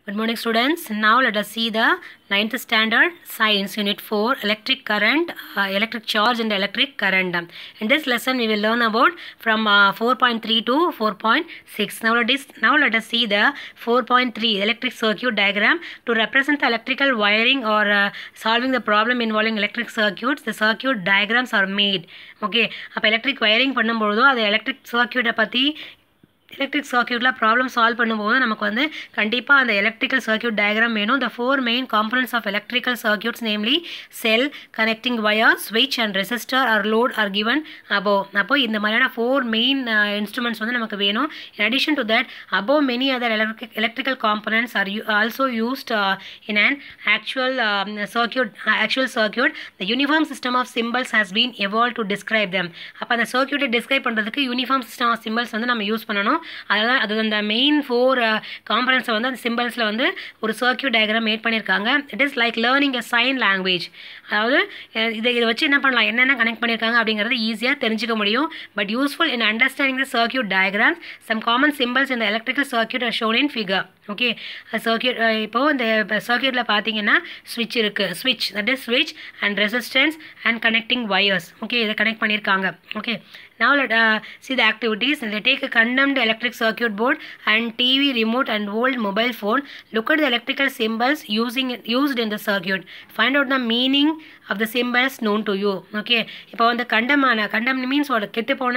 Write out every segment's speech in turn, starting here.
Good morning students. Now let us see the 9th standard science unit 4 electric current, uh, electric charge and electric current. In this lesson we will learn about from uh, 4.3 to 4.6. Now let, us, now let us see the 4.3 electric circuit diagram to represent the electrical wiring or uh, solving the problem involving electric circuits. The circuit diagrams are made. Okay. அப்போ electric wiring பண்ணும்பொழுதோ அது electric சர்க்கியூட்டை பற்றி electric சர்க்கியூட்டில் problem solve பண்ணும்போது நமக்கு வந்து கண்டிப்பாக அந்த electrical circuit diagram வேணும் the four main components of electrical circuits namely cell connecting wire ஸ்விட்ச் and resistor or load are given அபோ அப்போ இந்த மாதிரியான ஃபோர் மெயின் இன்ஸ்ட்ருமெண்ட்ஸ் வந்து நமக்கு வேணும் இன் அடிஷன் டு தட் அபோ many other electric electrical components are also used in an actual circuit actual circuit the uniform system of symbols has been evolve to describe them அப்போ அந்த சர்க்கியூட்டை describe பண்ணுறதுக்கு uniform system of symbols வந்து நம்ம use பண்ணணும் அதெல்லாம் அது அந்த மெயின் ஃபோர் காம்பனன்ஸை வந்து அந்த சிம்பிள்ஸில் வந்து ஒரு சர்க்கியூட் டயக்ராம் மேட் பண்ணியிருக்காங்க it is like learning a sign language அதாவது இதை இதை வச்சு என்ன பண்ணலாம் என்னென்ன கனெக்ட் பண்ணியிருக்காங்க அப்படிங்கிறது ஈஸியாக தெரிஞ்சுக்க முடியும் but useful in understanding the circuit diagrams some common symbols இந்த electrical circuit R shown in figure okay circuit இப்போது இந்த சர்க்கியூட்டில் பார்த்தீங்கன்னா ஸ்விட்ச் இருக்குது ஸ்விட்ச் தட் இஸ் ஸ்விட்ச் and resistance and connecting wires okay இதை கனெக்ட் பண்ணியிருக்காங்க okay now let uh, see the activities they take a condemned electric circuit board and tv remote and old mobile phone look at the electrical symbols using used in the circuit find out the meaning of the symbols known to you okay இப்போ வந்து கண்டமான கண்டம் means ஒரு கெட்டு போன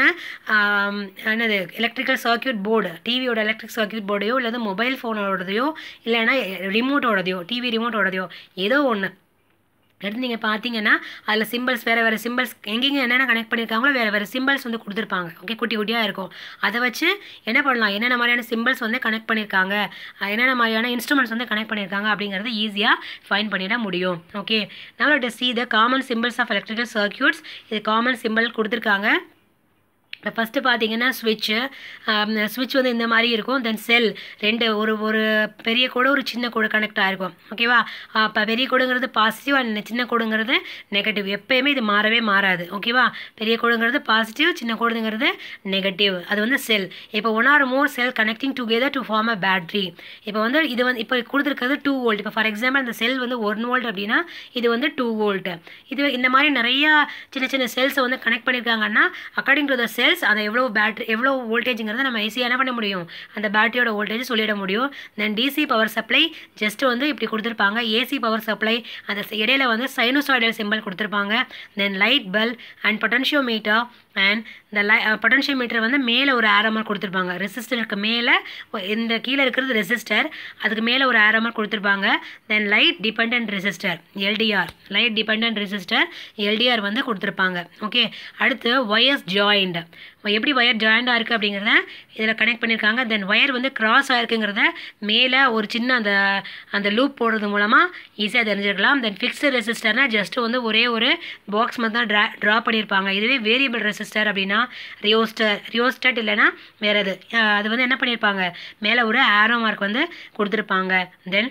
என்னது electrical circuit board டிவியோட electric circuit போர்டையோ இல்லை மொபைல் ஃபோனோடதையோ இல்லைன்னா ரிமோட்டோடதையோ டிவி ரிமோட்டோடதையோ ஏதோ ஒன்று எடுத்து நீங்கள் பார்த்தீங்கன்னா அதில் சிம்பிள்ஸ் வேறு வேறு சிம்பிள்ஸ் எங்கெங்கே என்னென்ன கனெக்ட் பண்ணியிருக்காங்களோ வேறு வேறு சிம்பிள்ஸ் வந்து கொடுத்துருப்பாங்க ஓகே குட்டி குட்டியாக இருக்கும் அதை வச்சு என்ன பண்ணலாம் என்னென்ன மாதிரியான சிம்பிள்ஸ் வந்து கனெக்ட் பண்ணியிருக்காங்க என்னென்ன மாதிரியான இன்ஸ்ட்ருமெண்ட்ஸ் வந்து கனெக்ட் பண்ணியிருக்காங்க அப்படிங்கிறது ஈஸியாக ஃபைன் பண்ணிட முடியும் ஓகே நம்மளோட see the common symbols of electrical circuits இது காமன் சிம்பிள் கொடுத்துருக்காங்க இப்போ ஃபஸ்ட்டு பார்த்தீங்கன்னா ஸ்விட்ச்சு ஸ்விட்ச் வந்து இந்த மாதிரி இருக்கும் தென் செல் ரெண்டு ஒரு ஒரு பெரிய கோடு ஒரு சின்ன கோடு கனெக்ட் ஆகிருக்கும் ஓகேவா இப்போ பெரிய கோடுங்கிறது பாசிட்டிவ் அண்ட் சின்ன கோடுங்கிறது நெகட்டிவ் எப்போயுமே இது மாறவே மாறாது ஓகேவா பெரிய கோடுங்கிறது பாசிட்டிவ் சின்ன கோடுங்கிறது நெகட்டிவ் அது வந்து செல் இப்போ one or more cell connecting together to form a battery இப்போ வந்து இது வந்து இப்போ கொடுத்துருக்கிறது டூ வோல்ட் இப்போ ஃபார் எக்ஸாம்பிள் அந்த செல் வந்து ஒன் வோல்ட் அப்படின்னா இது வந்து டூ வோல்ட்டு இது இந்த மாதிரி நிறையா சின்ன சின்ன செல்ஸை வந்து கனெக்ட் பண்ணியிருக்காங்கன்னா according to the cell cells அதை எவ்வளோ பேட்ரி எவ்வளோ வோல்டேஜுங்கிறத நம்ம ஈஸியாக என்ன பண்ண முடியும் அந்த பேட்டரியோட வோல்டேஜ் சொல்லிட முடியும் then DC power supply just வந்து இப்படி கொடுத்துருப்பாங்க ஏசி பவர் சப்ளை அந்த இடையில வந்து சைனோசாய்டல் சிம்பிள் கொடுத்துருப்பாங்க then light bulb and potentiometer and இந்த லை பொட்டன்ஷியோமீட்டர் வந்து மேலே ஒரு ஆரமர் கொடுத்துருப்பாங்க ரெசிஸ்டருக்கு மேலே இந்த கீழே இருக்கிறது ரெசிஸ்டர் அதுக்கு மேலே ஒரு ஆரமர் கொடுத்துருப்பாங்க then light depend resistor LDR light depend resistor LDR வந்து கொடுத்துருப்பாங்க ஓகே அடுத்து ஒயர்ஸ் ஜாயிண்ட் எப்படி ஒயர் ஜாயிண்டாக இருக்குது அப்படிங்கிறத இதில் கனெக்ட் பண்ணியிருக்காங்க தென் ஒயர் வந்து கிராஸ் ஆகிருக்குங்கிறத மேலே ஒரு சின்ன அந்த அந்த லூப் போடுறது மூலமாக ஈஸியாக தெரிஞ்சிருக்கலாம் தென் ஃபிக்ஸ்டு ரெசிஸ்டர்னால் ஜஸ்ட்டு வந்து ஒரே ஒரு பாக்ஸ் மாதிரி தான் ட்ரா ட்ரா பண்ணியிருப்பாங்க இதுவே வேரியபிள் ரெசிஸ்டர் அப்படின்னா ரியோஸ்டர் ரியோஸ்டட் இல்லைன்னா வேறு எது அது வந்து என்ன பண்ணியிருப்பாங்க மேலே ஒரு ஆரோ மார்க் வந்து கொடுத்துருப்பாங்க தென்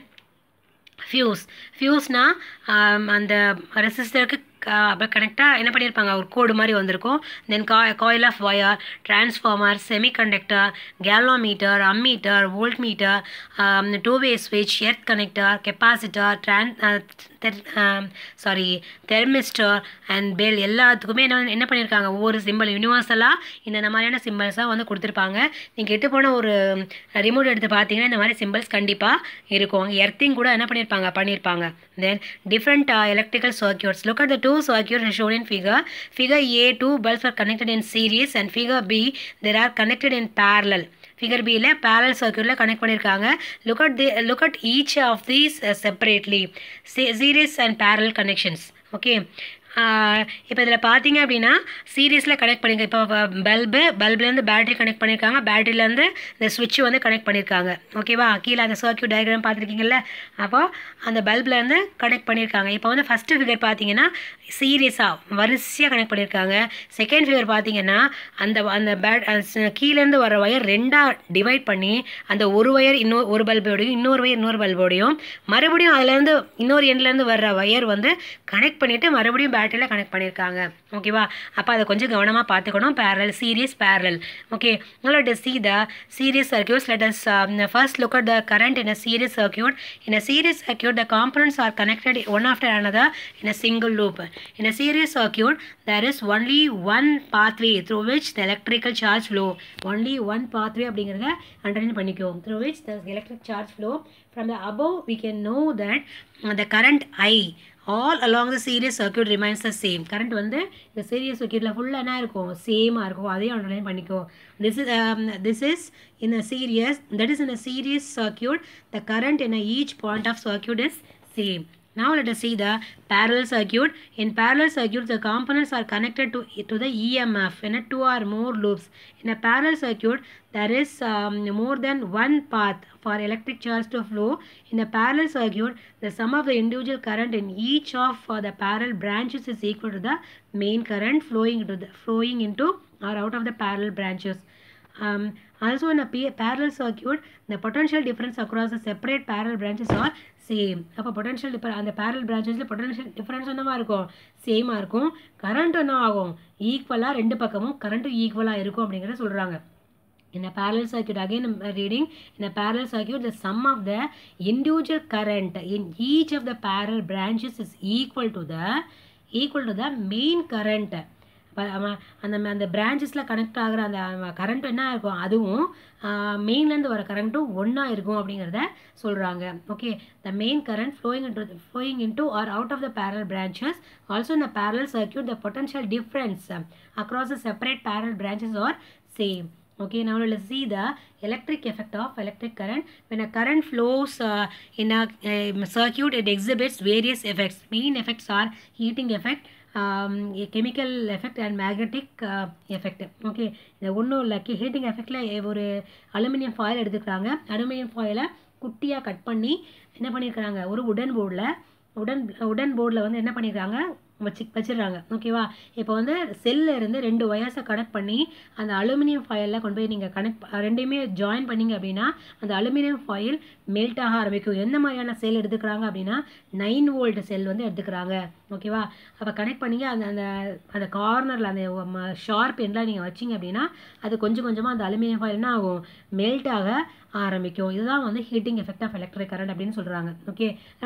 ஃபியூஸ் ஃபியூஸ்னால் அந்த ரெசிஸ்டருக்கு அப்புறம் கனெக்டாக என்ன பண்ணியிருப்பாங்க ஒரு கோடு மாதிரி வந்திருக்கும் தென் கா coil of wire transformer semiconductor galvanometer ammeter voltmeter two way ஸ்விட்ச் எர்த் கனெக்டர் கெப்பாசிட்டர் ட்ரான் சாரி தெர்மிஸ்டர் அண்ட் பெல் எல்லாத்துக்குமே என்ன என்ன பண்ணியிருக்காங்க ஒவ்வொரு சிம்பிள் யூனிவர்சலாக இந்த மாதிரியான சிம்பிள்ஸாக வந்து கொடுத்துருப்பாங்க நீங்கள் எட்டு போன ஒரு ரிமோட் எடுத்து பார்த்தீங்கன்னா இந்த மாதிரி சிம்பிள்ஸ் கண்டிப்பாக இருக்கும் எர்த்திங் கூட என்ன பண்ணியிருப்பாங்க பண்ணியிருப்பாங்க then different electrical circuits look at the two circuit shown in figure figure A two bulbs are connected in series and figure B there are connected in parallel figure பியில் parallel சர்க்கியூட்டில் connect பண்ணியிருக்காங்க look at the look at each of these separately series and parallel connections okay இப்போ இதில் பார்த்தீங்க அப்படின்னா சீரீஸில் connect பண்ணியிருக்க இப்போ பல்பு பல்ப்லேருந்து பேட்டரி கனெக்ட் பண்ணியிருக்காங்க பேட்டரியிலேருந்து இந்த ஸ்விட்ச் வந்து கனெக்ட் பண்ணியிருக்காங்க ஓகேவா கீழே அந்த சர்க்கியூட் டயக்ராம் பார்த்துருக்கீங்கல்ல அப்போ அந்த பல்ப்லேருந்து கனெக்ட் பண்ணியிருக்காங்க இப்போ வந்து ஃபஸ்ட்டு ஃபிகர் பார்த்தீங்கன்னா சீரியஸாக வரிசையாக கனெக்ட் பண்ணியிருக்காங்க செகண்ட் ஃபிகர் பார்த்தீங்கன்னா அந்த அந்த பேட் கீழேருந்து வர ஒயர் ரெண்டாக டிவைட் பண்ணி அந்த ஒரு ஒயர் இன்னொரு ஒரு பல்போடையும் இன்னொரு ஒயர் இன்னொரு பல்போடையும் மறுபடியும் அதுலேருந்து இன்னொரு எண்ட்லேருந்து வர்ற ஒயர் வந்து கனெக்ட் பண்ணிவிட்டு மறுபடியும் பேட்டரியில் கனெக்ட் பண்ணியிருக்காங்க ஓகேவா அப்போ அதை கொஞ்சம் கவனமாக பார்த்துக்கணும் parallel series parallel okay let us see the series circuits let us um, first look at the current in a series circuit in a series circuit the components are connected one after another in a single loop in a series circuit there is only one pathway through which the electrical charge flow only one pathway அப்படிங்கிறத underline பண்ணிக்கோ through which the electric charge flow from the above we can know that uh, the current I all along the series circuit remains the same current வந்து இந்த serious சர்க்கியூட்டில் ஃபுல்லாக என்ன இருக்கும் சேமாக இருக்கும் அதையும் அண்டர்லைன் பண்ணிக்கோ this is this is in a series that is in a series circuit the current in a each point of circuit is same Now let us see the parallel circuit. In parallel circuit, the components are connected to, to the EMF in a two or more loops. In a parallel circuit, there is um, more than one path for electric charge to flow. In a parallel circuit, the sum of the individual current in each of uh, the parallel branches is equal to the main current flowing into the flowing into or out of the parallel branches. Um, also in a pa- parallel circuit, the potential difference across the separate parallel branches are same அப்போ potential differ அந்த parallel பிரான்ச்சஸில் potential difference என்னவா இருக்கும் சேமாக இருக்கும் current என்ன ஆகும் ஈக்குவலாக ரெண்டு பக்கமும் கரண்ட்டும் ஈக்குவலாக இருக்கும் அப்படிங்கிறத சொல்கிறாங்க In a parallel circuit, again I'm reading, in a parallel circuit, the sum of the individual current in each of the parallel branches is equal to the equal to the main current. இப்போ அந்த அந்த பிரான்ச்சஸில் connect ஆகிற அந்த current என்ன இருக்கும் அதுவும் மெயின்லேருந்து வர கரண்ட்டும் ஒன்றா இருக்கும் அப்படிங்கிறத சொல்கிறாங்க okay the main current flowing into flowing into or out of the parallel branches also in a parallel circuit the potential difference across the separate parallel branches are same okay now let's see the electric effect of electric current when a current flows uh, in a, a circuit it exhibits various effects main effects are heating effect um, a chemical effect and magnetic uh, effect okay இந்த ஒன்றும் இல்லை heating எஃபெக்டில் ஒரு aluminium foil எடுத்துக்கிறாங்க aluminium ஃபாயிலை குட்டியாக cut பண்ணி என்ன பண்ணியிருக்கிறாங்க ஒரு உடன் போர்டில் உடன் உடன் போர்டில் வந்து என்ன பண்ணியிருக்காங்க வச்சு வச்சிடுறாங்க ஓகேவா இப்போ வந்து செல்லில் இருந்து ரெண்டு ஒயர்ஸை கனெக்ட் பண்ணி அந்த அலுமினியம் ஃபாயிலில் கொண்டு போய் நீங்கள் கனெக்ட் ரெண்டையுமே ஜாயின் பண்ணிங்க அப்படின்னா அந்த அலுமினியம் ஃபாயில் மெல்ட் ஆக ஆரம்பிக்கும் எந்த மாதிரியான செல் எடுத்துக்கிறாங்க அப்படின்னா நைன் வோல்ட் செல் வந்து எடுத்துக்கிறாங்க ஓகேவா அப்போ கனெக்ட் பண்ணிங்க அந்த அந்த அந்த கார்னரில் அந்த ஷார்ப் எண்டில் நீங்கள் வச்சிங்க அப்படின்னா அது கொஞ்சம் கொஞ்சமாக அந்த அலுமினியம் ஃபாயில் என்ன ஆகும் மெல்ட் ஆக ஆரம்பிக்கும் இதுதான் வந்து heating effect of electric current அப்படின்னு சொல்கிறாங்க ஓகே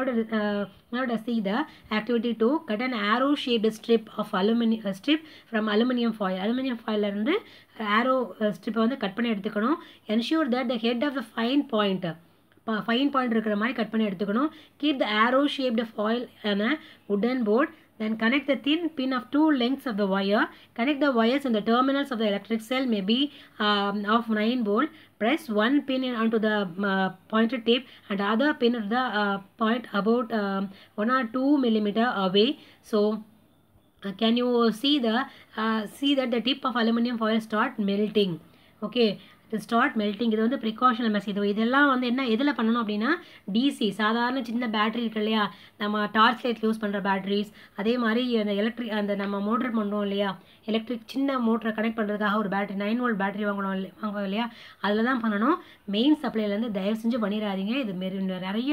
அதோட see the activity to cut an arrow shaped strip of அலுமினி strip from aluminium foil aluminium ஃபாயிலேருந்து ஆரோ ஸ்ட்ரிப்பை வந்து கட் பண்ணி எடுத்துக்கணும் ensure that the head of the fine point fine point இருக்கிற மாதிரி கட் பண்ணி எடுத்துக்கணும் keep the arrow shaped foil and உடன் board Then connect the thin pin of two lengths of the wire. Connect the wires in the terminals of the electric cell may be um, of 9 volt. Press one pin in onto the uh, pointed tape and other pin at the uh, point about um, 1 or 2 millimeter away. So uh, can you see the uh, see that the tip of aluminum foil start melting? Okay. To start melting இது வந்து ப்ரிகாஷனல் mess இது இதெல்லாம் வந்து என்ன எதில் பண்ணணும் அப்படின்னா DC சாதாரண சின்ன பேட்டரி இருக்கு இல்லையா நம்ம டார்ச் லைட் யூஸ் பண்ணுற பேட்டரிஸ் அதே மாதிரி அந்த எலக்ட்ரிக் அந்த நம்ம மோட்டர் பண்ணுறோம் இல்லையா எலக்ட்ரிக் சின்ன மோட்டரை கனெக்ட் பண்ணுறதுக்காக ஒரு பேட்டரி நைன் வோல்ட் பேட்டரி வாங்கணும் இல்லையா வாங்குவோம் இல்லையா அதில் தான் பண்ணணும் மெயின் சப்ளைலேருந்து தயவு செஞ்சு பண்ணிடாதீங்க இது மாரி நிறைய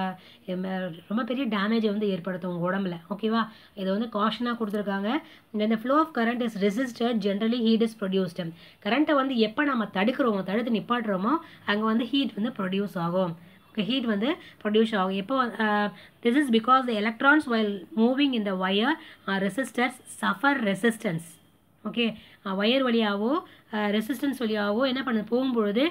ரொம்ப பெரிய டேமேஜை வந்து ஏற்படுத்தும் உங்கள் உடம்புல ஓகேவா இதை வந்து காஷனாக கொடுத்துருக்காங்க இந்த flow of current is resisted generally heat is produced கரண்ட்டை வந்து எப்போ நம்ம தடுக்கிறோமோ தடுத்து நிப்பாட்டுறோமோ அங்கே வந்து ஹீட் வந்து ப்ரொடியூஸ் ஆகும் ஓகே ஹீட் வந்து ப்ரொடியூஸ் ஆகும் எப்போ this is because the electrons while moving in the wire resistors suffer resistance okay wire வழியாகவோ ரெசிஸ்டன்ஸ் வழியாகவோ என்ன பண்ண போகும்பொழுது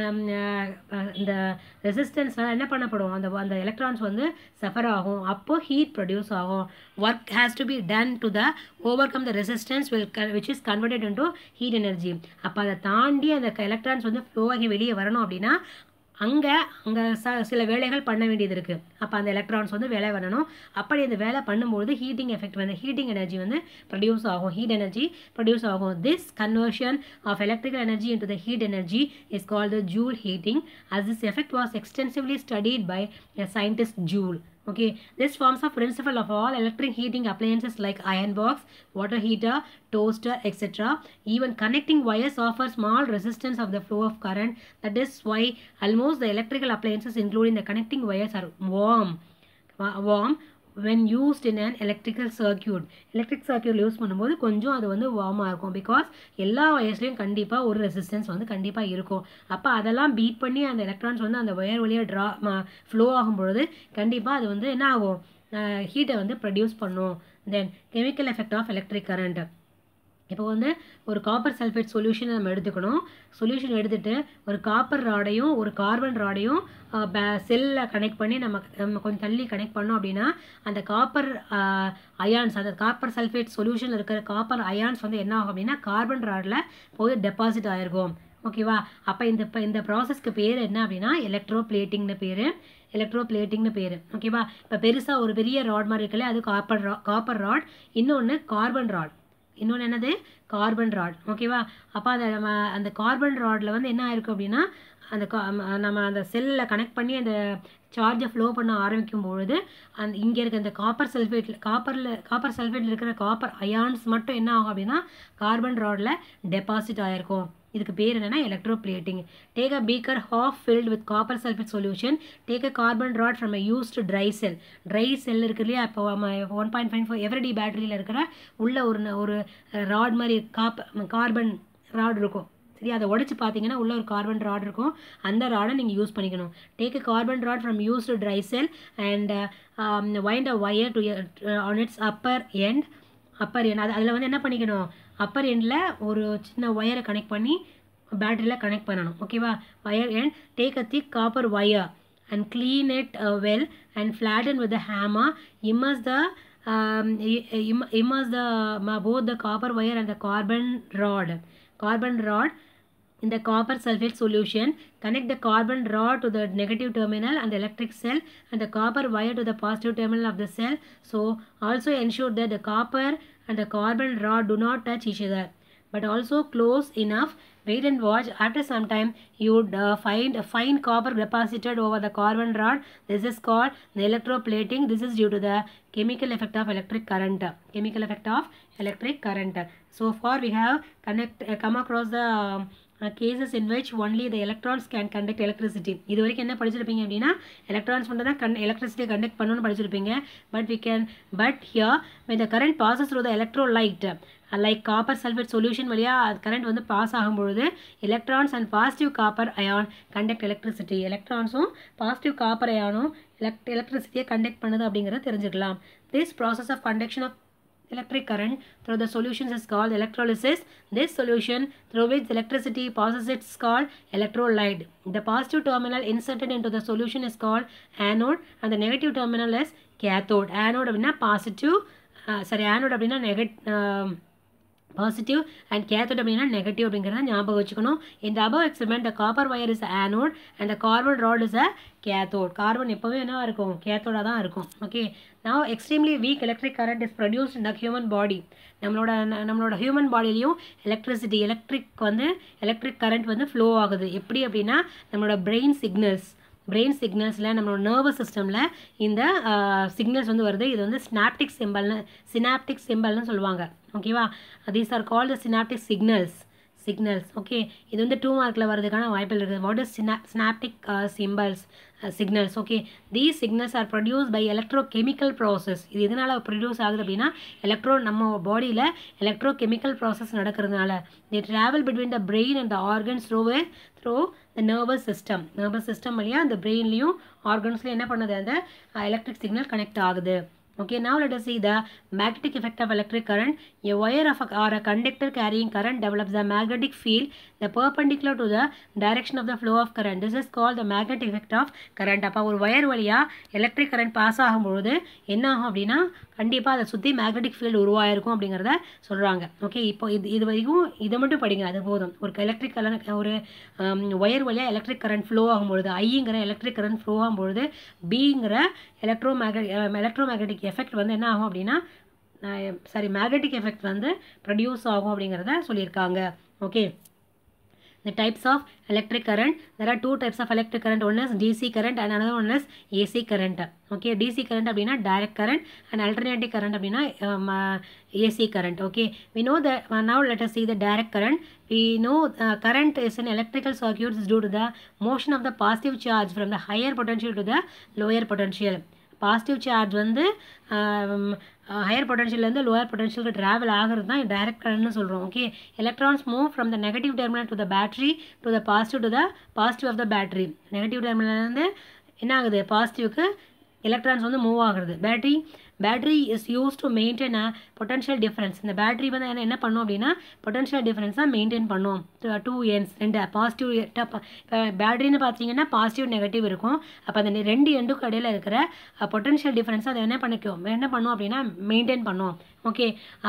இந்த ரெசிஸ்டன்ஸ்னால் என்ன பண்ணப்படும் அந்த அந்த எலக்ட்ரான்ஸ் வந்து சஃபர் ஆகும் அப்போது ஹீட் ப்ரொடியூஸ் ஆகும் work has to be done to the overcome the resistance will which is converted into heat energy அப்போ அதை தாண்டி அந்த எலக்ட்ரான்ஸ் வந்து ஃப்ளோ ஆகி வெளியே வரணும் அப்படின்னா அங்கே அங்கே ச சில வேலைகள் பண்ண வேண்டியது இருக்குது அப்போ அந்த எலக்ட்ரான்ஸ் வந்து வேலை பண்ணணும் அப்படி அந்த வேலை பண்ணும்போது ஹீட்டிங் எஃபெக்ட் வந்து ஹீட்டிங் எனர்ஜி வந்து ப்ரொடியூஸ் ஆகும் ஹீட் எனர்ஜி ப்ரொடியூஸ் ஆகும் this conversion of electrical energy into the heat energy is called the Joule heating as this effect was extensively studied by a scientist Joule Okay, this forms a principle of all electric heating appliances like iron box, water heater, toaster, etc. Even connecting wires offer small resistance of the flow of current. That is why almost the electrical appliances, including the connecting wires, are warm. wa- Warm when used in an electrical circuit electric circuit use பண்ணும்போது கொஞ்சம் அது வந்து வார்மாக இருக்கும் because எல்லா வயர்ஸ்லையும் கண்டிப்பாக ஒரு resistance வந்து கண்டிப்பாக இருக்கும் அப்போ அதெல்லாம் பீட் பண்ணி அந்த எலக்ட்ரான்ஸ் வந்து அந்த ஒயர் வழியாக ட்ரா ஃப்ளோ ஆகும் பொழுது கண்டிப்பாக அது வந்து என்ன ஆகும் ஹீட்டை வந்து ப்ரொடியூஸ் பண்ணும் then chemical effect of electric current இப்போ வந்து ஒரு காப்பர் சல்ஃபேட் சொல்யூஷன் நம்ம எடுத்துக்கணும் சொல்யூஷன் எடுத்துட்டு ஒரு காப்பர் ராடையும் ஒரு கார்பன் ராடையும் செல்லில் கனெக்ட் பண்ணி நம்ம நம்ம கொஞ்சம் தள்ளி கனெக்ட் பண்ணோம் அப்படின்னா அந்த காப்பர் அயான்ஸ் அந்த காப்பர் சல்ஃபேட் சொல்யூஷனில் இருக்கிற காப்பர் அயான்ஸ் வந்து என்ன ஆகும் அப்படின்னா கார்பன் ராடில் போய் டெபாசிட் ஆயிருக்கும் ஓகேவா அப்போ இந்த இப்போ இந்த ப்ராசஸ்க்கு பேர் என்ன அப்படின்னா எலக்ட்ரோ பிளேட்டிங்னு பேர் எலக்ட்ரோ பிளேட்டிங்னு பேர் ஓகேவா இப்போ பெருசாக ஒரு பெரிய ராட் மாதிரி இருக்குல்ல அது காப்பர் ரா காப்பர் ராட் இன்னொன்று கார்பன் ராட் இன்னொன்று என்னது கார்பன் ராட் ஓகேவா அப்போ அந்த நம்ம அந்த கார்பன் ராடில் வந்து என்ன ஆயிருக்கு அப்படின்னா அந்த கா- ம- நம்ம அந்த செல்லில் கனெக்ட் பண்ணி அந்த சார்ஜை ஃப்ளோ பண்ண ஆரம்பிக்கும் பொழுது அந்த இங்கே இருக்க இந்த காப்பர் சல்ஃபேட்டில் காப்பரில் காப்பர் சல்ஃபேட்டில் இருக்கிற காப்பர் அயான்ஸ் மட்டும் என்ன ஆகும் அப்படின்னா கார்பன் ராடில் டெபாசிட் ஆகிருக்கும் இதுக்கு பேர் என்னன்னா electroplating take a beaker half filled with copper sulphate solution take a carbon rod from a used dry cell dry cell இருக்கு இல்லையா இப்போ one point five four Eveready பேட்டரியில் இருக்கிற உள்ள ஒரு ந- ஒரு ராட் மாதிரி காப் கார்பன் ராட் இருக்கும் சரி அதை உடைச்சு பார்த்தீங்கன்னா உள்ள ஒரு கார்பன் ராட் இருக்கும் அந்த ராடை நீங்கள் யூஸ் பண்ணிக்கணும் take a carbon rod from used dry cell and wind a wire to on its upper end upper end அது அதில் வந்து என்ன பண்ணிக்கணும் அப்பர் எண்டில் ஒரு சின்ன ஒயரை கனெக்ட் பண்ணி பேட்டரியில் கனெக்ட் பண்ணணும் ஓகேவா wire end take a thick copper wire and clean it uh, well and flatten with the hammer immerse the um, i- im- immerse the ma- both the copper wire and the carbon rod carbon rod in the copper sulfate solution connect the carbon rod to the negative terminal and the electric cell and the copper wire to the positive terminal of the cell so also ensure that the copper and the carbon rod do not touch each other but also close enough wait and watch after some time you would uh, find a fine copper deposited over the carbon rod this is called the electroplating this is due to the chemical effect of electric current chemical effect of electric current so far we have connect uh, come across the um, uh, cases in which only the electrons can conduct electricity இது வரைக்கும் என்ன படிச்சிருப்பீங்க அப்படின்னா electrons மட்டும் தான் கன் electricity conduct பண்ணணும்னு படிச்சிருப்பீங்க but we can but here when the current passes through the electrolyte like copper sulphate solution வழியாக கரண்ட் வந்து பாஸ் ஆகும்பொழுது electrons and positive copper ion conduct electricity எலக்ட்ரான்ஸும் பாசிட்டிவ் காப்பர் அயானும் எலக்ட் எலக்ட்ரிசிட்டியை கண்டக்ட் பண்ணுது அப்படிங்கிறத தெரிஞ்சுக்கலாம் this process of conduction of electric current through the solutions is called electrolysis. This solution through which electricity passes is called electrolyte. The positive terminal inserted into the solution is called anode and the negative terminal is cathode. Anode அப்படின்னா positive, uh, sorry anode அப்படின்னா negative, positive and cathode அப்படின்னா negative அப்படிங்கிறத ஞாபகம் வச்சுக்கணும் இந்த above experiment the copper wire is anode and the carbon rod is a cathode carbon எப்போவே என்னவா இருக்கும் கேத்தோட தான் இருக்கும் okay now extremely weak electric current is produced in the human body நம்மளோட ந- நம்மளோட ஹியூமன் பாடியிலையும் எலக்ட்ரிசிட்டி எலக்ட்ரிக் வந்து எலக்ட்ரிக் கரண்ட் வந்து ஃப்ளோ ஆகுது எப்படி அப்படின்னா நம்மளோட பிரெயின் சிக்னல்ஸ் பிரெயின் சிக்னல்ஸில் நம்மளோட நர்வஸ் சிஸ்டமில் இந்த சிக்னல்ஸ் வந்து வருது இது வந்து ஸ்னாப்டிக் சிம்பல்னு சினாப்டிக் சிம்பல்னு சொல்லுவாங்க ஓகேவா these are called synaptic signals signals okay இது வந்து டூ மார்க்கில் வரதுக்கான வாய்ப்புகள் இருக்குது வாட் இஸ் சினா synaptic symbols signals okay these signals are produce by electrochemical process இது எதனால் ப்ரொடியூஸ் ஆகுது அப்படின்னா எலக்ட்ரோ நம்ம பாடியில் எலக்ட்ரோ கெமிக்கல் ப்ராசஸ் நடக்கிறதுனால the travel between the brain and the organs த்ரூவே through the nervous system nervous system வழியாக அந்த பிரெயின்லேயும் ஆர்கன்ஸ்லையும் என்ன பண்ணுது அந்த எலக்ட்ரிக் சிக்னல் கனெக்ட் ஆகுது Okay, now let us see the magnetic effect of electric current. A wire of a, or a conductor carrying current develops a magnetic field the perpendicular to the direction of the flow of current. This is called the magnetic effect of current. அப்போ ஒரு wire வழியாக electric current pass ஆகும்பொழுது என்ன ஆகும் அப்படின்னா கண்டிப்பாக அதை சுற்றி magnetic field உருவாயிருக்கும் அப்படிங்கிறத சொல்கிறாங்க ஓகே இப்போ இது இது வரைக்கும் இதை மட்டும் படிங்க அது போதும் ஒரு எலக்ட்ரிக் கரண்ட் ஒரு ஒயர் வழியாக எலக்ட்ரிக் கரண்ட் ஃப்ளோ ஆகும்பொழுது ஐங்கிற எலக்ட்ரிக் கரண்ட் ஃப்ளோ ஆகும்பொழுது பிங்கிற electromagnet electromagnetic effect வந்து என்ன ஆகும் அப்படின்னா சாரி மேக்னெட்டிக் எஃபெக்ட் வந்து ப்ரொடியூஸ் ஆகும் அப்படிங்கிறத சொல்லியிருக்காங்க okay the types of electric current there are two types of electric current one is dc current and another one is ac current okay dc current அப்படின்னா direct current and alternating current அப்படின்னா um, uh, ac current okay we know that uh, now let us see the direct current we know uh, current is an electrical circuit is due to the motion of the positive charge from the higher potential to the lower potential positive charge வந்து higher பொட்டன்ஷியல்லேருந்து lower பொட்டன்ஷியலுக்கு travel ஆகிறது தான் direct கரண்ட்னு சொல்கிறோம் okay electrons move from the negative terminal to the battery to the positive to the positive of the battery negative டெர்மினல்லேருந்து என்ன ஆகுது பாசிட்டிவ்க்கு எலக்ட்ரான்ஸ் வந்து மூவ் ஆகுறது battery battery is use to maintain a potential difference இந்த battery வந்து என்ன என்ன பண்ணும் அப்படின்னா பொட்டன்ஷியல் டிஃப்ரென்ஸ் தான் மெயின்டைன் பண்ணும் டூ எண்ட்ஸ் ரெண்டு பாசிட்டிவ் இப்போ பேட்டரின்னு பார்த்தீங்கன்னா பாசிட்டிவ் நெகட்டிவ் இருக்கும் அப்போ அந்த ரெண்டு எண்டுக்கு இடையில இருக்கிற பொட்டன்ஷியல் டிஃப்ரென்ஸ் அதை என்ன பண்ணிக்கும் என்ன பண்ணும் அப்படின்னா மெயின்டைன் பண்ணும் okay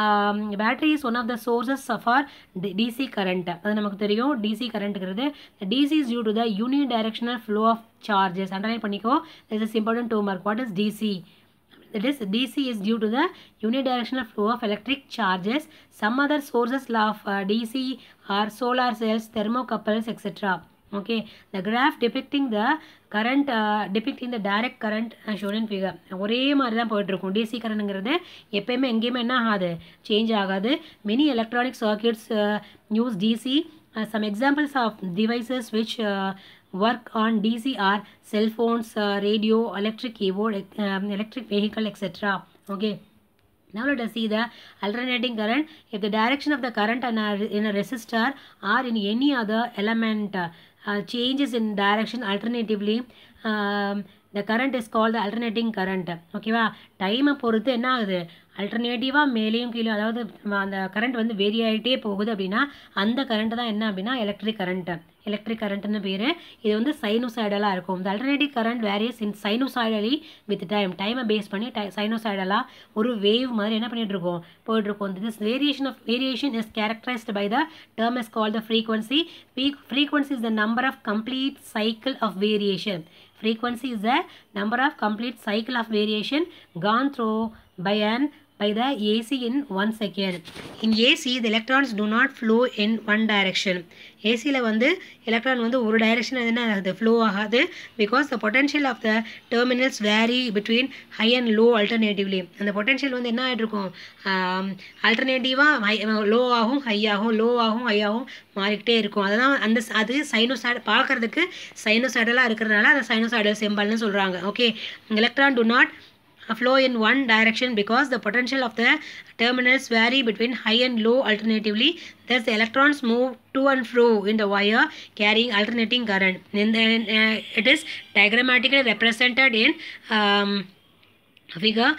battery is one of the sources for DC current அது நமக்கு தெரியும் டிசி கரண்ட்டுங்கிறது DC is due to the unidirectional flow of charges underline பண்ணிக்கோ this is important two mark what is DC that is DC is due to the unidirectional flow of electric charges. Some other sources of uh, DC are solar cells, thermocouples, etc. Okay, the graph depicting the current uh, depicting the direct current uh, shown in figure ஒரே மாதிரி தான் போயிட்டுருக்கும் DC கரண்ட்டுங்கிறது எப்பயுமே எங்கேயுமே என்ன ஆகாது change ஆகாது many electronic circuits use DC some examples of devices which uh, work on DC are cell phones, uh, radio, electric keyboard, um, electric vehicle, etc. Okay. Now let us see the alternating current. If the direction of the current in a, in a resistor or in any other element uh, changes in direction alternatively, um, the current is called the alternating current. ஓகேவா டைமை பொறுத்து என்ன ஆகுது அல்டர்னேட்டிவாக மேலேயும் கீழே அதாவது அந்த current வந்து வேரி ஆகிட்டே போகுது அப்படின்னா அந்த கரண்ட் தான் என்ன அப்படின்னா எலக்ட்ரிக் கரண்ட்டு எலக்ட்ரிக் கரண்ட்னு பேர் இது வந்து சைனோசைடலாக இருக்கும் இந்த alternative current varies in sinusoidally with time டைமை பேஸ் பண்ணி டை சைனோசைடலாக ஒரு வேவ் மாதிரி என்ன பண்ணிட்டு இருக்கோம் போயிட்டுருக்கோம் this variation of variation is characterized by the term is call the frequency frequency is the number of complete cycle of variation frequency is the number of complete cycle of variation gone through by an by the AC in one second. In AC, the electrons do not flow in one direction. ஏசியில் வந்து electron வந்து ஒரு direction என்ன ஆகுது flow ஆகாது because the potential of the terminals vary between high and low alternatively அந்த potential வந்து என்ன ஆகிட்டு இருக்கும் அல்டர்னேட்டிவாக ஹை லோ ஆகும் ஹை ஆகும் லோ ஆகும் ஹை ஆகும் மாறிக்கிட்டே இருக்கும் அதெல்லாம் அந்த அது சைனோசைடு பார்க்கறதுக்கு சைனோசைடலாக இருக்கிறதுனால அதை சைனோசைடல் சிம்பல்னு சொல்கிறாங்க okay electron do not flow in one direction because the potential of the terminals vary between high and low alternatively. Thus, the electrons move to and fro in the wire carrying alternating current. And then uh, it is diagrammatically represented in um, figure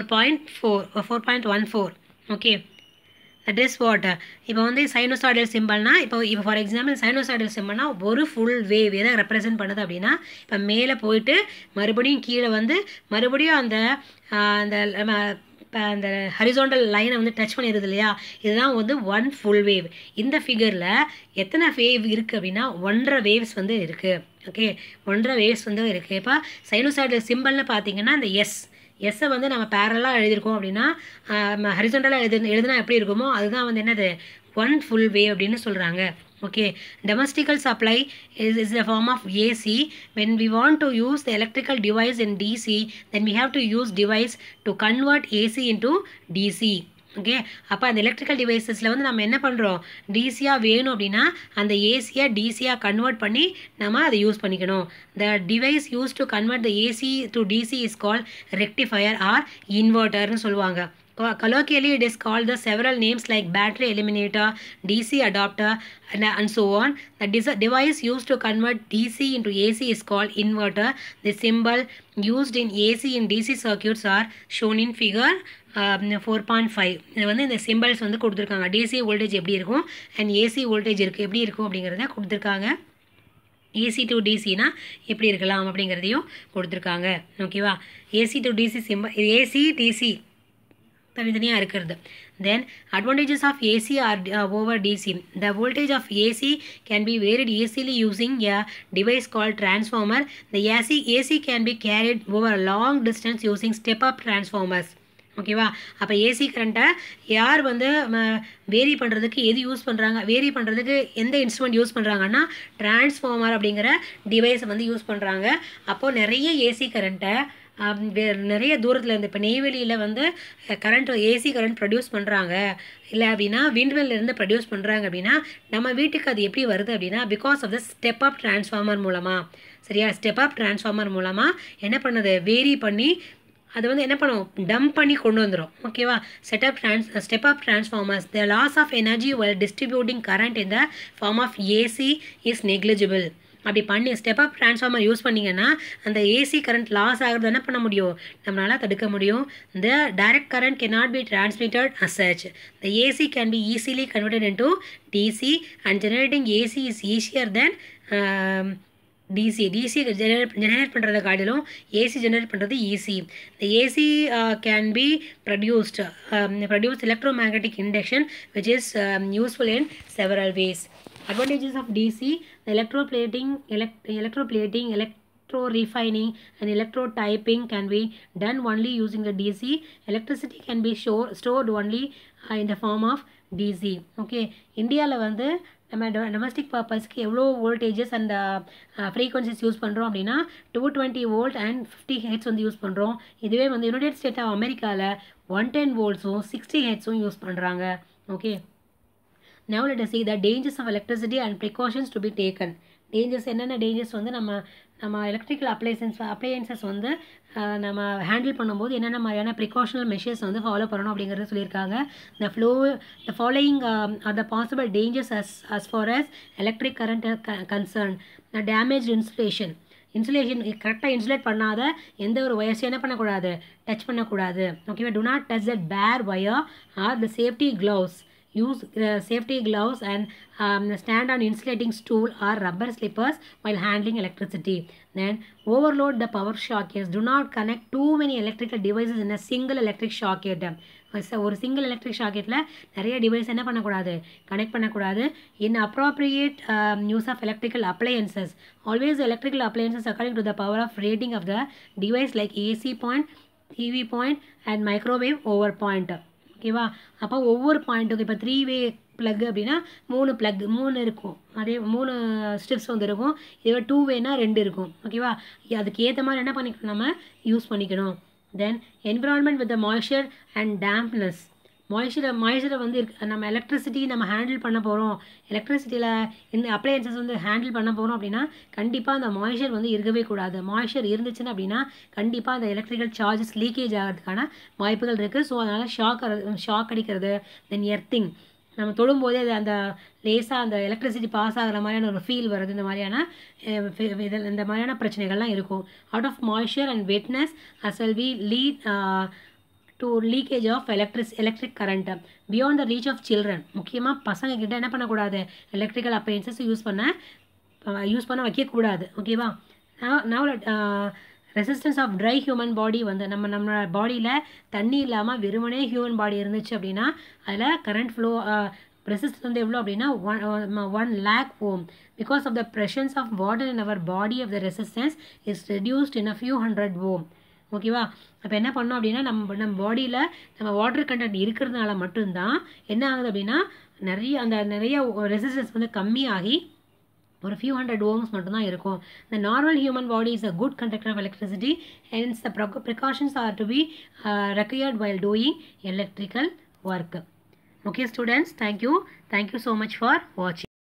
4.4 or 4.14. Okay. That is what இப்போ வந்து சைனோசாய்டல் சிம்பிள்னா இப்போ இப்போ for example சைனோசாய்டல் சிம்பிள்னா ஒரு full wave எதை represent பண்ணுது அப்படின்னா இப்போ மேலே போயிட்டு மறுபடியும் கீழே வந்து மறுபடியும் அந்த அந்த இப்போ அந்த ஹரிசோண்டல் லைனை வந்து டச் பண்ணிடுது இல்லையா இதுதான் வந்து ஒன் ஃபுல் வேவ் இந்த ஃபிகரில் எத்தனை வேவ் இருக்குது அப்படின்னா ஒன்றரை வேவ்ஸ் வந்து இருக்குது ஓகே ஒன்றரை வேவ்ஸ் வந்து இருக்குது இப்போ சைனோசாய்டல் சிம்பிள்னு பார்த்தீங்கன்னா இந்த எஸ் எஸ்ஸை வந்து நம்ம பேரலாக எழுதியிருக்கோம் அப்படின்னா ஹரிசண்டலாக எழுது எழுதுனா எப்படி இருக்குமோ அதுதான் வந்து என்னது ஒன் ஃபுல் வே அப்படின்னு சொல்கிறாங்க okay domestical supply is, is a form of ac when we want to use the electrical device in dc then we have to use device to convert ac into dc okay அப்போ அந்த electrical டிவைசஸில் வந்து நம்ம என்ன பண்ணுறோம் டிசியாக வேணும் அப்படின்னா அந்த ஏசியாக டிசியாக convert பண்ணி நம்ம அதை யூஸ் பண்ணிக்கணும் the device use to convert the AC to DC is call rectifier or இன்வெர்ட்டர்னு சொல்லுவாங்க colloquially it is called the several names like battery eliminator dc adapter and, and so on the device used to convert dc into ac is called inverter the symbol used in ac and dc circuits are shown in figure four point five இது வந்து இந்த symbols வந்து கொடுத்துருக்காங்க DC voltage எப்படி இருக்கும் and AC voltage இருக்குது எப்படி இருக்கும் அப்படிங்கிறத கொடுத்துருக்காங்க ஏசி டு டிசினா எப்படி இருக்கலாம் அப்படிங்கிறதையும் கொடுத்துருக்காங்க ஓகேவா AC to DC simple AC DC தனித்தனியாக இருக்கிறது then advantages of AC are over DC the voltage of AC can be varied easily using a device call transformer the AC AC can be carried over long distance using step up transformers ஓகேவா அப்போ AC கரண்ட்டை யார் வந்து vary பண்ணுறதுக்கு எது use பண்ணுறாங்க vary பண்ணுறதுக்கு எந்த இன்ஸ்ட்ருமெண்ட் யூஸ் பண்ணுறாங்கன்னா டிரான்ஸ்ஃபார்மர் அப்படிங்கிற டிவைஸை வந்து யூஸ் பண்ணுறாங்க அப்போது நிறைய ஏசி கரண்ட்டை நிறைய தூரத்தில் இருந்து இப்போ நெய்வேலியில் வந்து கரண்ட் ஏசி கரண்ட் ப்ரொடியூஸ் பண்ணுறாங்க இல்லை அப்படின்னா விண்வெளிலேருந்து ப்ரொடியூஸ் பண்ணுறாங்க அப்படின்னா நம்ம வீட்டுக்கு அது எப்படி வருது அப்படின்னா because of the step up transformer மூலமாக சரியா ஸ்டெப் அப் டிரான்ஸ்ஃபார்மர் மூலமாக என்ன பண்ணுது வேரி பண்ணி அது வந்து என்ன பண்ணும் டம்ப் பண்ணி கொண்டு வந்துடும் ஓகேவா setup trans step up transformers the loss of energy well distributing current in the form of AC is negligible அப்படி பண்ணி ஸ்டெப் அப் டிரான்ஸ்ஃபார்மர் யூஸ் பண்ணிங்கன்னா அந்த ஏசி கரண்ட் லாஸ் ஆகிறது என்ன பண்ண முடியும் நம்மளால் தடுக்க முடியும் the direct current can not be transmitted as such the AC can be easily converted into DC and generating AC is easier than DC DC generate generate பண்ணுறத காட்டிலும் ஏசி ஜெனரேட் பண்ணுறது ஈஸி இந்த AC can be produced produce electromagnetic induction which is useful in several ways advantages of DC the electroplating elect electroplating electro refining and electro typing can be done only using the DC electricity can be show, stored only uh, in the form of DC okay இந்தியாவில் வந்து நம்ம domestic பர்பஸ்க்கு எவ்வளோ voltages and frequencies use பண்ணுறோம் அப்படின்னா two twenty volt and fifty hertz வந்து use பண்ணுறோம் இதுவே வந்து யுனைடெட் ஸ்டேட் ஆஃப் அமெரிக்காவில் ஒன் டென் வோல்ட்ஸும் சிக்ஸ்டி ஹெட்ஸும் யூஸ் பண்ணுறாங்க okay now let us see the dangers of electricity and precautions to be taken dangers என்னென்ன டேஞ்சர்ஸ் வந்து நம்ம நம்ம எலக்ட்ரிக்கல் அப்ளைசன்ஸ் அப்ளையன்சஸ் வந்து நம்ம ஹேண்டில் பண்ணும்போது என்னென்ன மாதிரியான ப்ரிகாஷனல் மெஷர்ஸ் வந்து ஃபாலோ பண்ணணும் அப்படிங்கிறத சொல்லியிருக்காங்க the flow the following are the possible dangers as as far as electric current concern the damage insulation insulation கரெக்டாக இன்சுலேட் பண்ணாத எந்த ஒரு வயசையும் என்ன பண்ணக்கூடாது டச் பண்ணக்கூடாது ஓகேவா do not touch that bare wire or the safety gloves use uh, safety gloves and um, stand on insulating stool or rubber slippers while handling electricity. Then overload the power sockets. Do not connect too many electrical devices in a single electric socket. ஒரு single electric ஷாக்கெட்டில் நிறைய device என்ன பண்ணக்கூடாது connect பண்ணக்கூடாது inappropriate use of electrical appliances always electrical appliances according to the power of rating of the device like AC point TV point and microwave oven point ஓகேவா அப்போ ஒவ்வொரு பாயிண்ட்டுக்கும் இப்போ three way plug அப்படின்னா மூணு plug மூணு இருக்கும் அதே மூணு ஸ்டெப்ஸ் வந்து இருக்கும் இதுவே டூ வேனா ரெண்டு இருக்கும் ஓகேவா அதுக்கு ஏற்ற மாதிரி என்ன பண்ணிக்கணும் நம்ம யூஸ் பண்ணிக்கணும் then environment with the moisture and dampness மாய்ஸ்சரை மாய்ஸ்சரை வந்து இருக்கு நம்ம எலக்ட்ரிசிட்டி நம்ம ஹேண்டில் பண்ண போகிறோம் எலக்ட்ரிசிட்டியில் இந்த அப்ளையன்சஸ் வந்து ஹேண்டில் பண்ண போகிறோம் அப்படின்னா கண்டிப்பாக அந்த மாய்ஸ்சர் வந்து இருக்கவே கூடாது மாய்ஸ்சர் இருந்துச்சுன்னு அப்படின்னா கண்டிப்பாக அந்த எலக்ட்ரிக்கல் சார்ஜஸ் லீக்கேஜ் ஆகிறதுக்கான வாய்ப்புகள் இருக்குது ஸோ அதனால் ஷாக் ஷாக் அடிக்கிறது தென் எர்த்திங் நம்ம தொடும்போதே அது அந்த லேசாக அந்த எலக்ட்ரிசிட்டி பாஸ் ஆகிற மாதிரியான ஒரு ஃபீல் வருது இந்த மாதிரியான இதில் இந்த மாதிரியான பிரச்சனைகள்லாம் இருக்கும் out of moisture and wetness as well we lead to leakage of electric electric current beyond the reach of children முக்கியமாக பசங்க கிட்ட என்ன பண்ணக்கூடாது எலக்ட்ரிக்கல் அப்ளையன்சஸ் யூஸ் பண்ண யூஸ் பண்ண வைக்கக்கூடாது ஓகேவா நான் resistance of dry human body வந்து நம்ம நம்ம பாடியில் தண்ணி இல்லாமல் வெறுமனே ஹியூமன் பாடி இருந்துச்சு அப்படின்னா அதில் கரண்ட் ஃப்ளோ ரெசிஸ்டன்ஸ் வந்து எவ்வளோ அப்படின்னா one one lakh ohm because of the presence of water in our body of the resistance is reduced in a few hundred ohm ஓகேவா அப்போ என்ன பண்ணோம் அப்படின்னா நம்ம நம்ம பாடியில் நம்ம வாட்டர் கண்டென்ட் இருக்கிறதுனால மட்டும்தான் என்ன ஆகுது அப்படின்னா நிறைய அந்த நிறைய ரெசிஸ்டன்ஸ் வந்து கம்மியாகி ஒரு ஃபியூ ஹண்ட்ரட் ஓம்ஸ் மட்டும்தான் இருக்கும் the normal human body is a good conductor of electricity hence the precautions are to be uh, required while doing electrical work okay students thank you thank you so much for watching